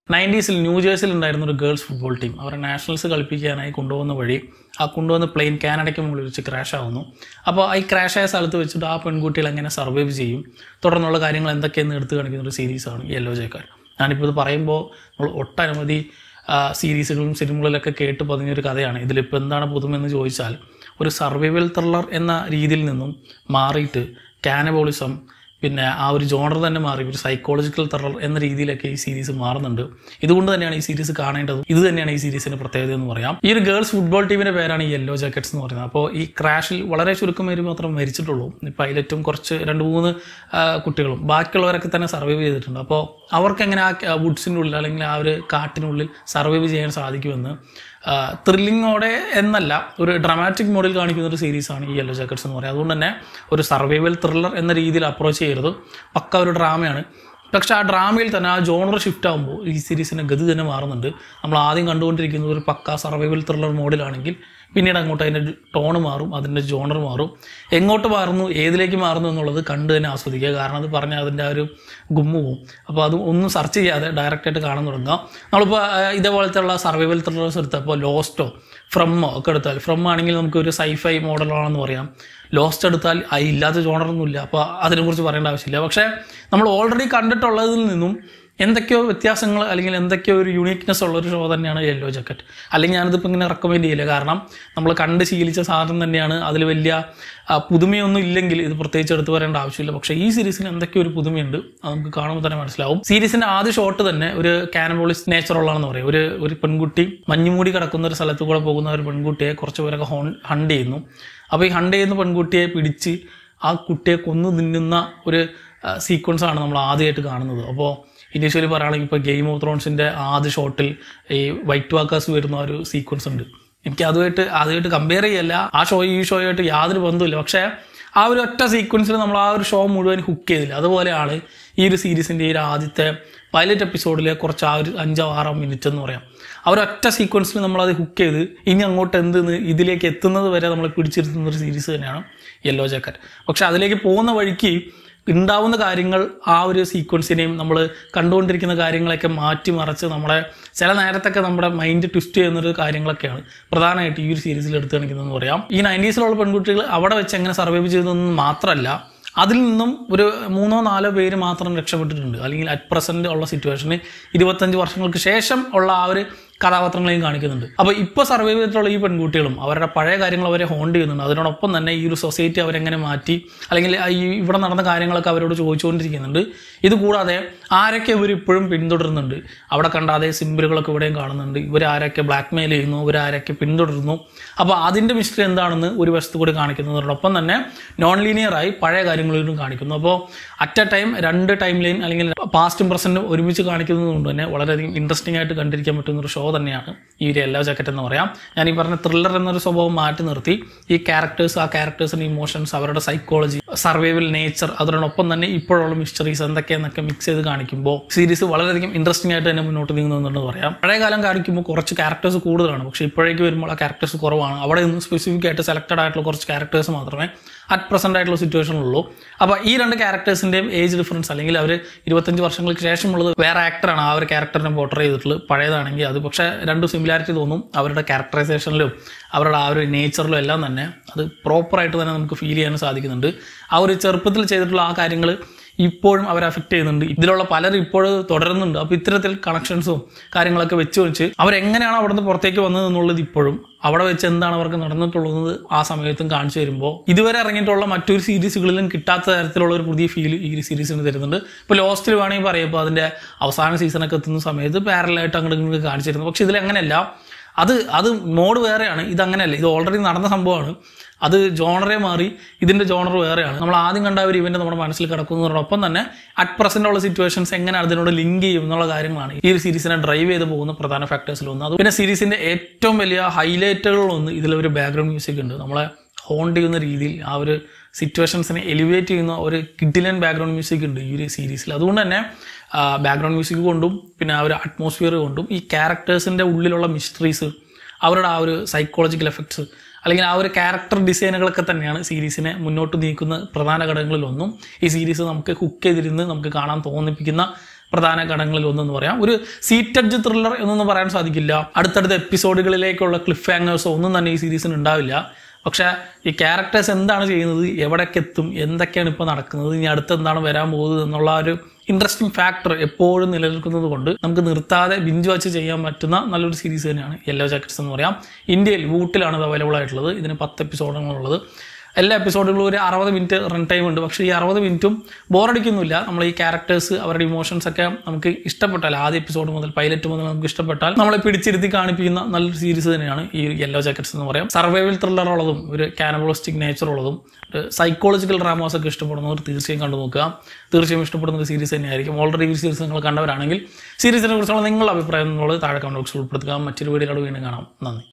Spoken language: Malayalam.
നയൻറ്റീസിൽ ന്യൂജേഴ്സിൽ ഉണ്ടായിരുന്ന ഒരു ഗേൾസ് ഫുട്ബോൾ ടീം അവരെ നാഷണൽസ് കളിപ്പിക്കാനായി കൊണ്ടുപോകുന്ന വഴി ആ കൊണ്ടുവന്ന പ്ലെയിൻ കാനഡയ്ക്ക് മുകളിൽ വെച്ച് ക്രാഷ് ആവുന്നു അപ്പോൾ ഈ ക്രാഷ് ആയ സ്ഥലത്ത് വെച്ചിട്ട് ആ പെൺകുട്ടികൾ എങ്ങനെ സർവൈവ് ചെയ്യും തുടർന്നുള്ള കാര്യങ്ങൾ എന്തൊക്കെയെന്ന് എടുത്തു കാണിക്കുന്ന ഒരു സീരീസാണ് യെല്ലോ ജേക്കാർ ഞാനിപ്പോൾ ഇത് പറയുമ്പോൾ നമ്മൾ ഒട്ടനവധി ആ, സീരീസുകളും സിനിമകളിലൊക്കെ കേട്ട് പതിഞ്ഞൊരു കഥയാണ് ഇതിലിപ്പോൾ എന്താണ് പുതുമെന്ന് ചോദിച്ചാൽ ഒരു സർവൈവൽ ത്രില്ലർ എന്ന രീതിയിൽ നിന്നും മാറിയിട്ട് കാനബോളിസം പിന്നെ ആ ഒരു ജോണർ തന്നെ മാറി ഒരു സൈക്കോളജിക്കൽ ത്രില്ലർ എന്ന രീതിയിലൊക്കെ ഈ സീരീസ് മാറുന്നുണ്ട് ഇതുകൊണ്ട് തന്നെയാണ് ഈ സീരീസ് കാണേണ്ടത് ഇത് തന്നെയാണ് ഈ സീരീസിന്റെ പ്രത്യേകത എന്ന് പറയാം ഈ ഒരു ഗേൾസ് ഫുട്ബോൾ ടീമിന്റെ പേരാണ് ഈ യെല്ലോ ജാക്കറ്റ്സ് എന്ന് പറയുന്നത് അപ്പോൾ ഈ ക്രാഷിൽ വളരെ ചുരുക്കം പേര് മാത്രം മരിച്ചിട്ടുള്ളൂ പൈലറ്റും കുറച്ച് രണ്ട് മൂന്ന് ആ, കുട്ടികളും ബാക്കിയുള്ളവരൊക്കെ തന്നെ സർവൈവ് ചെയ്തിട്ടുണ്ട് അപ്പോൾ അവർക്ക് എങ്ങനെ ആ വുഡ്സിൻ്റെ ഉള്ളിൽ അല്ലെങ്കിൽ ആ ഒരു കാട്ടിനുള്ളിൽ സർവൈവ് ചെയ്യാൻ സാധിക്കുമെന്ന് ത്രില്ലിങ്ങോടെ എന്നല്ല ഒരു ഡ്രാമാറ്റിക് മോഡിൽ കാണിക്കുന്ന ഒരു സീരീസാണ് ഈ യെല്ലോ ജാക്കറ്റ്സ് എന്ന് പറയുന്നത് അതുകൊണ്ട് തന്നെ ഒരു സർവൈവൽ ത്രില്ലർ എന്ന രീതിയിൽ അപ്രോച്ച് ചെയ്യരുത് പക്ക ഒരു ഡ്രാമയാണ് പക്ഷെ ആ ഡ്രാമയിൽ തന്നെ ആ ജോണർ ഷിഫ്റ്റ് ആകുമ്പോൾ ഈ സീരീസിൻ്റെ ഗതി തന്നെ മാറുന്നുണ്ട് നമ്മൾ ആദ്യം കണ്ടുകൊണ്ടിരിക്കുന്നത് ഒരു പക്ക സർവൈവൽ ത്രില്ലർ മോഡിലാണെങ്കിൽ പിന്നീട് അങ്ങോട്ട് അതിൻ്റെ ടോണ് മാറും അതിൻ്റെ ജോണർ മാറും എങ്ങോട്ട് മാറുന്നു ഏതിലേക്ക് മാറുന്നു എന്നുള്ളത് കണ്ട് തന്നെ ആസ്വദിക്കുക കാരണം അത് പറഞ്ഞാൽ അതിൻ്റെ ആ ഒരു ഗുമ്മു പോവും അപ്പോൾ അത് ഒന്നും സെർച്ച് ചെയ്യാതെ ഡയറക്റ്റായിട്ട് കാണാൻ തുടങ്ങുക നമ്മളിപ്പോൾ ആ, ഇതേപോലത്തെ ഉള്ള സർവൈവൽ ത്രില്ലേഴ്സ് എടുത്തപ്പോൾ ലോസ്റ്റോ ഫ്രമ്മോ ഒക്കെ എടുത്താൽ ഫ്രം ആണെങ്കിൽ നമുക്ക് ഒരു സൈഫൈ മോഡലാണെന്ന് പറയാം ലോസ്റ്റ് എടുത്താൽ അത് ഇല്ലാത്ത ജോണറൊന്നുമില്ല അപ്പോൾ അതിനെക്കുറിച്ച് പറയേണ്ട ആവശ്യമില്ല പക്ഷേ നമ്മൾ ഓൾറെഡി കണ്ടിട്ടുള്ളതിൽ നിന്നും എന്തൊക്കെയോ വ്യത്യാസങ്ങൾ അല്ലെങ്കിൽ എന്തൊക്കെയോ ഒരു യൂണീക്നെസ് ഉള്ള ഒരു ഷോ തന്നെയാണ് യെല്ലോ ജാക്കറ്റ് അല്ലെങ്കിൽ ഞാനിതിപ്പോൾ ഇങ്ങനെ റെക്കമെൻഡ് ചെയ്യില്ല കാരണം നമ്മൾ കണ്ട് ശീലിച്ച സാധനം തന്നെയാണ് അതിൽ വലിയ ആ, പുതുമയൊന്നും ഇല്ലെങ്കിൽ ഇത് പ്രത്യേകിച്ച് എടുത്തു പറയേണ്ട ആവശ്യമില്ല പക്ഷേ ഈ സീരീസിന് എന്തൊക്കെയോ ഒരു പുതുമയുണ്ട് അത് നമുക്ക് കാണുമ്പോൾ തന്നെ മനസ്സിലാവും സീരീസിന്റെ ആദ്യ ഷോട്ട് തന്നെ ഒരു കാനബോളിസ് നേച്ചർ ഉള്ളതാണെന്ന് പറയും ഒരു ഒരു പെൺകുട്ടി മഞ്ഞുമൂടി കിടക്കുന്ന ഒരു സ്ഥലത്ത് കൂടെ പോകുന്ന ഒരു പെൺകുട്ടിയെ കുറച്ച് പേരൊക്കെ ഹോൺ ഹണ്ട് ചെയ്യുന്നു അപ്പോൾ ഈ ഹണ്ട് ചെയ്യുന്ന പെൺകുട്ടിയെ പിടിച്ച് ആ കുട്ടിയെ കൊന്നു തിന്നുന്ന ഒരു സീക്വൻസ് ആണ് നമ്മൾ ആദ്യമായിട്ട് കാണുന്നത് അപ്പോൾ ഇനീഷ്യലി പറയുകയാണെങ്കിൽ ഇപ്പോൾ ഗെയിം ഓഫ് ത്രോൺസിൻ്റെ ആദ്യ ഷോട്ടിൽ ഈ വൈറ്റ് വാക്കേഴ്സ് വരുന്ന ഒരു സീക്വൻസ് ഉണ്ട് എനിക്ക് അതുമായിട്ട് അതുമായിട്ട് കമ്പയർ ചെയ്യല്ല ആ ഷോ ഈ ഷോയായിട്ട് യാതൊരു ബന്ധമില്ല പക്ഷേ ആ ഒരു ഒറ്റ സീക്വൻസിൽ നമ്മൾ ആ ഒരു ഷോ മുഴുവൻ ഹുക്ക് ചെയ്തില്ല അതുപോലെയാണ് ഈ ഒരു സീരീസിൻ്റെ ഈ ഒരു ആദ്യത്തെ പൈലറ്റ് എപ്പിസോഡിലെ കുറച്ച് ആ ഒരു അഞ്ചോ ആറോ മിനിറ്റ് എന്ന് പറയാം ആ ഒരു ഒറ്റ സീക്വൻസിൽ നമ്മളത് ഹുക്ക് ചെയ്ത് ഇനി അങ്ങോട്ട് എന്തെന്ന് ഇതിലേക്ക് എത്തുന്നത് വരെ നമ്മൾ പിടിച്ചിരുത്തുന്ന ഒരു സീരീസ് തന്നെയാണ് യെല്ലോ ജാക്കറ്റ് പക്ഷെ അതിലേക്ക് പോകുന്ന വഴിക്ക് ഉണ്ടാവുന്ന കാര്യങ്ങൾ ആ ഒരു സീക്വൻസിനെയും നമ്മൾ കണ്ടുകൊണ്ടിരിക്കുന്ന കാര്യങ്ങളൊക്കെ മാറ്റി മറിച്ച് നമ്മളെ ചില നേരത്തൊക്കെ നമ്മുടെ മൈൻഡ് ട്വിസ്റ്റ് ചെയ്യുന്നൊരു കാര്യങ്ങളൊക്കെയാണ് പ്രധാനമായിട്ട് ഈ ഒരു സീരീസിൽ എടുത്തു കാണിക്കുന്നതെന്ന് പറയാം ഈ നയൻറ്റീസിലുള്ള പെൺകുട്ടികൾ അവിടെ വെച്ച് എങ്ങനെ സർവൈവ് ചെയ്തതെന്ന് മാത്രമല്ല അതിൽ നിന്നും ഒരു മൂന്നോ നാലോ പേര് മാത്രം രക്ഷപ്പെട്ടിട്ടുണ്ട് അല്ലെങ്കിൽ അറ്റ് പ്രസന്റ് ഉള്ള സിറ്റുവേഷന് ഇരുപത്തഞ്ച് വർഷങ്ങൾക്ക് ശേഷം ഉള്ള ആ ഒരു കഥാപാത്രങ്ങളെയും കാണിക്കുന്നുണ്ട് അപ്പോൾ ഇപ്പോൾ സർവൈവ് ചെയ്തിട്ടുള്ള ഈ പെൺകുട്ടികളും അവരുടെ പഴയ കാര്യങ്ങൾ അവരെ ഹോണ്ട് ചെയ്യുന്നുണ്ട് അതിനോടൊപ്പം തന്നെ ഈ ഒരു സൊസൈറ്റി അവരെങ്ങനെ മാറ്റി അല്ലെങ്കിൽ ഈ ഇവിടെ നടന്ന കാര്യങ്ങളൊക്കെ അവരോട് ചോദിച്ചുകൊണ്ടിരിക്കുന്നുണ്ട് ഇത് കൂടാതെ ആരൊക്കെ ഇവർ ഇപ്പോഴും പിന്തുടരുന്നുണ്ട് അവിടെ കണ്ട അതേ സിമ്പിളുകളൊക്കെ ഇവിടെയും കാണുന്നുണ്ട് ഇവർ ആരൊക്കെ ബ്ലാക്ക് മെയിൽ ചെയ്യുന്നു ഇവരാരൊക്കെ പിന്തുടരുന്നു അപ്പോൾ അതിൻ്റെ മിസ്റ്ററി എന്താണെന്ന് ഒരു വശത്ത് കൂടി കാണിക്കുന്നതോടൊപ്പം തന്നെ നോൺ ലീനിയറായി പഴയ കാര്യങ്ങളിലും കാണിക്കുന്നു അപ്പോൾ അറ്റ് എ ടൈം രണ്ട് ടൈം ലൈൻ അല്ലെങ്കിൽ പാസ്റ്റും പ്രസൻറ്റും ഒരുമിച്ച് കാണിക്കുന്നത് കൊണ്ട് തന്നെ വളരെയധികം ഇൻട്രസ്റ്റിംഗ് ആയിട്ട് കണ്ടിരിക്കാൻ പറ്റുന്ന ഒരു ഷോ തന്നെയാണ് ഈ ഒരു എല്ലാ ജാക്കറ്റ് എന്ന് പറയാം ഞാൻ ഈ പറഞ്ഞ ത്രില്ലർ എന്നൊരു സ്വഭാവം മാറ്റി നിർത്തി ഈ ക്യാരക്ടേഴ്സ് ആ ക്യാരക്ടേഴ്സിൻ്റെ ഇമോഷൻസ് അവരുടെ സൈക്കോളജി സർവൈവൽ നേച്ചർ അതിനോടൊപ്പം തന്നെ ഇപ്പോഴുള്ള മിസ്റ്ററീസ് എന്തൊക്കെയെന്നൊക്കെ മിക്സ് ചെയ്ത് കാണിക്കുമ്പോൾ സീരീസ് വളരെയധികം ഇൻട്രസ്റ്റിംഗ് ആയിട്ട് തന്നെ മുന്നോട്ട് നീങ്ങുന്നുണ്ടെന്ന് പറയാം പഴയ കാലം കാണിക്കുമ്പോൾ കുറച്ച് ക്യാരക്ടേഴ്സ് കൂടുതലാണ് പക്ഷേ ഇപ്പോഴേക്ക് വരുമ്പോൾ ആ ക്യാരക്ടേഴ്സ് കുറവാണ് അവിടെ നിന്ന് സ്പെസിഫിക് ആയിട്ട് സെലക്റ്റഡ് ആയിട്ടുള്ള കുറച്ച് ക്യാരക്ടേഴ്സ് മാത്രമേ അറ്റ് പ്രസന്റ് ആയിട്ടുള്ള സിറ്റുവേഷനിലുള്ളൂ അപ്പോൾ ഈ രണ്ട് ക്യാരക്ടേഴ്സിൻ്റെയും ഏജ് ഡിഫറൻസ് അല്ലെങ്കിൽ അവർ ഇരുപത്തഞ്ച് വർഷങ്ങൾക്ക് ശേഷമുള്ളത് വേറെ ആക്ടറാണ് ആ ഒരു ക്യാരക്ടറിനെ പോർട്ടർ ചെയ്തിട്ടുള്ളത് പഴയതാണെങ്കിൽ അത് പക്ഷേ രണ്ട് സിമിലാരിറ്റി തോന്നും അവരുടെ ക്യാരക്ടറൈസേഷനിലും അവരുടെ ആ ഒരു നേച്ചറിലും എല്ലാം തന്നെ അത് പ്രോപ്പറായിട്ട് തന്നെ നമുക്ക് ഫീൽ ചെയ്യാൻ സാധിക്കുന്നുണ്ട് ആ ഒരു ചെറുപ്പത്തിൽ ചെയ്തിട്ടുള്ള ആ കാര്യങ്ങൾ ഇപ്പോഴും അവരെ അഫക്റ്റ് ചെയ്യുന്നുണ്ട് ഇതിലുള്ള പലരും ഇപ്പോഴും തുടരുന്നുണ്ട് അപ്പോൾ ഇത്തരത്തിൽ കണക്ഷൻസും കാര്യങ്ങളൊക്കെ വെച്ച് വെച്ച് അവരെങ്ങനെയാണ് അവിടെ നിന്ന് പുറത്തേക്ക് വന്നത് എന്നുള്ളത് ഇപ്പോഴും അവിടെ വെച്ച് എന്താണ് അവർക്ക് നടന്നിട്ടുള്ളത് ആ സമയത്തും കാണിച്ചു തരുമ്പോൾ ഇതുവരെ ഇറങ്ങിയിട്ടുള്ള മറ്റൊരു സീരീസുകളിലും കിട്ടാത്ത തരത്തിലുള്ള ഒരു പുതിയ ഫീൽ ഈ സീരീസിന് തരുന്നുണ്ട് ഇപ്പോൾ ലോസ്റ്റിൽ വേണമെങ്കിൽ പറയാം ഇപ്പോൾ അതിൻ്റെ അവസാന സീസണൊക്കെ എത്തുന്ന സമയത്ത് പാരലായിട്ട് അങ്ങോട്ട് ഇങ്ങോട്ട് കാണിച്ചു തരുന്നു പക്ഷെ ഇതിലങ്ങനെയല്ല അത് അത് മോഡ് വേറെയാണ് ഇത് അങ്ങനെയല്ല ഇത് ഓൾറെഡി നടന്ന സംഭവമാണ് അത് ജോണറെ മാറി ഇതിന്റെ ജോണർ വേറെയാണ് നമ്മൾ ആദ്യം കണ്ട ആ ഒരു ഇവന്റ് നമ്മുടെ മനസ്സിൽ കിടക്കുന്നതിനോടൊപ്പം തന്നെ അറ്റ് പ്രസന്റ് ഉള്ള സിറ്റുവേഷൻസ് എങ്ങനെ അതിനോട് ലിങ്ക് ചെയ്യും എന്നുള്ള കാര്യങ്ങളാണ് ഈ ഒരു സീരീസിനെ ഡ്രൈവ് ചെയ്ത് പോകുന്ന പ്രധാന ഫാക്ടേഴ്സിൽ ഒന്ന് അത് പിന്നെ സീരീസിന്റെ ഏറ്റവും വലിയ ഹൈലൈറ്റുകളിലൊന്ന് ഇതിലൊരു ബാക്ക്ഗ്രൗണ്ട് മ്യൂസിക് ഉണ്ട് നമ്മളെ ഹോണ്ട് ചെയ്യുന്ന രീതിയിൽ ആ ഒരു സിറ്റുവേഷൻസിനെ എലിവേറ്റ് ചെയ്യുന്ന ഒരു കിഡിലൻ ബാക്ക്ഗ്രൗണ്ട് മ്യൂസിക് ഉണ്ട് ഈ ഒരു സീരീസിൽ അതുകൊണ്ട് തന്നെ ബാക്ക്ഗ്രൗണ്ട് മ്യൂസിക് കൊണ്ടും പിന്നെ ആ ഒരു അറ്റ്മോസ്ഫിയർ കൊണ്ടും ഈ ക്യാരക്ടേഴ്സിൻ്റെ ഉള്ളിലുള്ള മിസ്റ്ററീസ് അവരുടെ ആ ഒരു സൈക്കോളജിക്കൽ എഫക്ട്സ് അല്ലെങ്കിൽ ആ ഒരു ക്യാരക്ടർ ഡിസൈനുകളൊക്കെ തന്നെയാണ് സീരീസിനെ മുന്നോട്ട് നീക്കുന്ന പ്രധാന ഘടകങ്ങളിലൊന്നും ഈ സീരീസ് നമുക്ക് ഹുക്ക് ചെയ്തിരുന്ന് നമുക്ക് കാണാൻ തോന്നിപ്പിക്കുന്ന പ്രധാന ഘടകങ്ങളിൽ ഒന്നെന്ന് പറയാം ഒരു സീറ്റഡ് ത്രില്ലർ എന്നൊന്നും പറയാൻ സാധിക്കില്ല അടുത്തടുത്ത എപ്പിസോഡുകളിലേക്കുള്ള ക്ലിഫ് ഹാങ്ങേഴ്സോ ഒന്നും തന്നെ ഈ സീരീസിന് ഉണ്ടാവില്ല പക്ഷേ ഈ ക്യാരക്ടേഴ്സ് എന്താണ് ചെയ്യുന്നത് എവിടേക്ക് എത്തും എന്തൊക്കെയാണ് ഇപ്പോൾ നടക്കുന്നത് ഇനി അടുത്ത് എന്താണ് വരാൻ പോകുന്നത് എന്നുള്ള ആ ഒരു ഇൻട്രസ്റ്റിംഗ് ഫാക്ടർ എപ്പോഴും നിലനിൽക്കുന്നത് കൊണ്ട് നമുക്ക് നിർത്താതെ ബിഞ്ച് വാച്ച് ചെയ്യാൻ പറ്റുന്ന നല്ലൊരു സീരീസ് തന്നെയാണ് യെല്ലോ ജാക്കറ്റ്സ് എന്ന് പറയാം ഇന്ത്യയിൽ വൂട്ടിലാണ് ഇത് അവൈലബിൾ ആയിട്ടുള്ളത് ഇതിന് പത്ത് എപ്പിസോഡുകളുള്ളത് എല്ലാ എപ്പിസോഡുകളും ഒരു അറുപത് മിനിറ്റ് റൺ ടൈം ഉണ്ട് പക്ഷേ ഈ അറുപത് മിനിറ്റും ബോറടിക്കുന്നില്ല നമ്മൾ ഈ ക്യാരക്ടേഴ്സ് അവരുടെ ഇമോഷൻസ് ഒക്കെ നമുക്ക് ഇഷ്ടപ്പെട്ടാൽ ആദ്യ എപ്പിസോഡ് മുതൽ പൈലറ്റ് മുതൽ നമുക്ക് ഇഷ്ടപ്പെട്ടാൽ നമ്മളെ പിടിച്ചിരുത്തി കാണിപ്പിക്കുന്ന നല്ലൊരു സീരീസ് തന്നെയാണ് ഈ യെല്ലോ ജാക്കറ്റ്സ് എന്ന് പറയാം സർവൈവൽ ത്രില്ലർ ഉള്ളതും ഒരു കാനബോളിസ്റ്റിക് നേച്ചർ ഉള്ളതും സൈക്കോളജിക്കൽ ഡ്രാമാസ് ഒക്കെ ഇഷ്ടപ്പെടുന്നവർ തീർച്ചയായും കണ്ടു നോക്കുക തീർച്ചയായും ഇഷ്ടപ്പെടുന്ന ഒരു സീരീസ് തന്നെയായിരിക്കും ഓൾറെഡി ഈ സീരീസ് നിങ്ങൾ കണ്ടവരാണെങ്കിൽ സീരീസിനെ കുറിച്ചുള്ള നിങ്ങളുടെ അഭിപ്രായം എന്നുള്ളത് താഴെ കമന്റ് ബോക്സിൽ ഉൾപ്പെടുത്തുക മറ്റൊരു വീഡിയോയോട് വീണ്ടും കാണാം നന്ദി